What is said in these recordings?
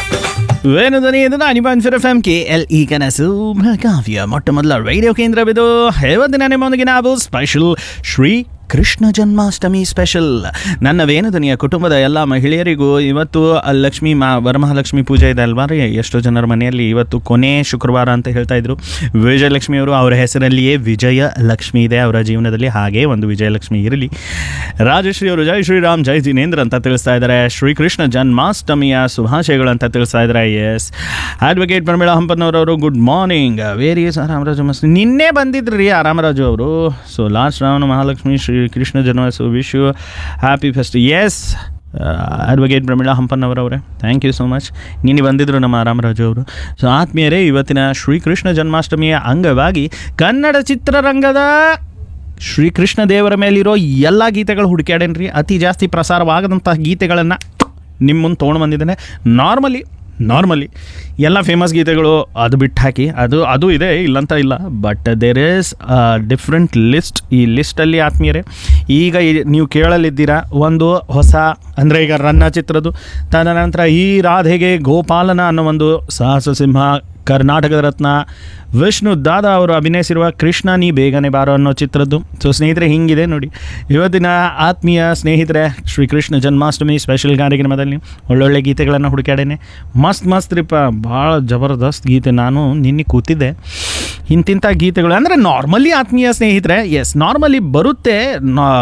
ವೇಣುಧ್ವನಿ ಇದು ಅನಿಪಾನ್ಸರ್ F M K L E ಕನಸು ಕಾವ್ಯ ಮೊಟ್ಟ ಮೊದಲ ರೇಡಿಯೋ ಕೇಂದ್ರವಿದು ಇವತ್ತಿನ ನಿಮ್ಮೊಂದಿಗೆ ನಾವು ಸ್ಪೆಷಲ್ ಶ್ರೀ ಕೃಷ್ಣ ಜನ್ಮಾಷ್ಟಮಿ ಸ್ಪೆಷಲ್ ನನ್ನ ವೇಣುಧ್ವನಿಯ ಕುಟುಂಬದ ಎಲ್ಲ ಮಹಿಳೆಯರಿಗೂ ಇವತ್ತು ಲಕ್ಷ್ಮೀ ಮಾ ವರಮಹಾಲಕ್ಷ್ಮಿ ಪೂಜೆ ಇದೆ ಅಲ್ವಾ ರೀ ಎಷ್ಟೋ ಜನರ ಮನೆಯಲ್ಲಿ ಇವತ್ತು ಕೊನೆ ಶುಕ್ರವಾರ ಅಂತ ಹೇಳ್ತಾ ಇದ್ರು ವಿಜಯಲಕ್ಷ್ಮಿ ಅವರು ಅವರ ಹೆಸರಲ್ಲಿಯೇ ವಿಜಯ ಲಕ್ಷ್ಮಿ ಇದೆ ಅವರ ಜೀವನದಲ್ಲಿ ಹಾಗೆ ಒಂದು ವಿಜಯಲಕ್ಷ್ಮಿ ಇರಲಿ ರಾಜಶ್ರೀ ಅವರು ಜೈ ಶ್ರೀರಾಮ್ ಜೈ ಜಿನೇಂದ್ರ ಅಂತ ತಿಳಿಸ್ತಾ ಇದ್ದಾರೆ ಶ್ರೀಕೃಷ್ಣ ಜನ್ಮಾಷ್ಟಮಿಯ ಶುಭಾಶಯಗಳು ಅಂತ ತಿಳಿಸ್ತಾ ಇದ್ದಾರೆ ಎಸ್ ಅಡ್ವೊಕೇಟ್ ಪರಮೇಳ ಹಂಪನ್ನವರವರು ಗುಡ್ ಮಾರ್ನಿಂಗ್ ವೇರಿ ರಾಮರಾಜು ಮಸ್ತ್ ನಿನ್ನೆ ಬಂದಿದ್ರು ರೀ ರಾಮರಾಜು ಅವರು so last Ravana Mahalakshmi Shri Krishna Janmashtami wish you happy fest S advocate Pramila ಹಂಪನ್ನವರವರೇ ಥ್ಯಾಂಕ್ ಯು ಸೋ ಮಚ್ ನಿನ್ನೆ ಬಂದಿದ್ದರು ನಮ್ಮ ರಾಮರಾಜು ಅವರು ಸೊ ಆತ್ಮೀಯರೇ ಇವತ್ತಿನ ಶ್ರೀಕೃಷ್ಣ ಜನ್ಮಾಷ್ಟಮಿಯ ಅಂಗವಾಗಿ ಕನ್ನಡ ಚಿತ್ರರಂಗದ ಶ್ರೀಕೃಷ್ಣ ದೇವರ ಮೇಲಿರೋ ಎಲ್ಲ ಗೀತೆಗಳು ಹುಡುಕ್ಯಾಡೇನ್ರಿ ಅತಿ ಜಾಸ್ತಿ ಪ್ರಸಾರವಾಗದಂತಹ ಗೀತೆಗಳನ್ನು ನಿಮ್ಮ ಮುಂದೆ ತೊಗೊಂಡು ಬಂದಿದ್ದೇನೆ ನಾರ್ಮಲಿ ನಾರ್ಮಲಿ ಎಲ್ಲ ಫೇಮಸ್ ಗೀತೆಗಳು ಅದು ಬಿಟ್ಟು ಹಾಕಿ ಅದು ಅದು ಇದೆ ಇಲ್ಲಂತ ಇಲ್ಲ but there is different list ಈ ಲಿಸ್ಟಲ್ಲಿ ಆತ್ಮೀಯರೇ ಈಗ ಈ- ನೀವು ಕೇಳಲಿದ್ದೀರಾ ಒಂದು ಹೊಸ ಅಂದರೆ ಈಗ ರನ್ನ ಚಿತ್ರದ್ದು ತದನಂತರ ಈ ರಾಧೆಗೆ ಗೋಪಾಲನ ಅನ್ನೋ ಒಂದು ಸಾಹಸ ಸಿಂಹ ಕರ್ನಾಟಕದ ರತ್ನ ವಿಷ್ಣು ದಾದಾ ಅವರು ಅಭಿನಯಿಸಿರುವ ಕೃಷ್ಣ ನೀ ಬೇಗನೆ ಬಾರೋ ಅನ್ನೋ ಚಿತ್ರದ್ದು ಸೊ ಸ್ನೇಹಿತರೆ ಹಿಂಗಿದೆ ನೋಡಿ ಇವತ್ತಿನ ಆತ್ಮೀಯ ಸ್ನೇಹಿತರೆ ಶ್ರೀಕೃಷ್ಣ ಜನ್ಮಾಷ್ಟಮಿ ಸ್ಪೆಷಲ್ ಕಾರ್ಯಕ್ರಮದಲ್ಲಿ ಒಳ್ಳೊಳ್ಳೆ ಗೀತೆಗಳನ್ನು ಹುಡುಕಾಡೇನೆ ಮಸ್ತ್ ಮಸ್ತ್ ರೀಪ ಭಾಳ ಜಬರ್ದಸ್ತ್ ಗೀತೆ ನಾನು ನಿನ್ನೆ ಕೂತಿದ್ದೆ ಇಂತಿಂಥ ಗೀತೆಗಳು ಅಂದರೆ ನಾರ್ಮಲಿ ಆತ್ಮೀಯ ಸ್ನೇಹಿತರೆ ಎಸ್ ನಾರ್ಮಲಿ ಬರುತ್ತೆ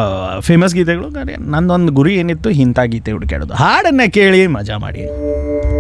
ಫೇಮಸ್ ಗೀತೆಗಳು ಆದರೆ ನಂದೊಂದು ಗುರಿ ಏನಿತ್ತು ಇಂಥ ಗೀತೆ ಹುಡುಕಾಡೋದು ಹಾಡನ್ನು ಕೇಳಿ ಮಜಾ ಮಾಡಿ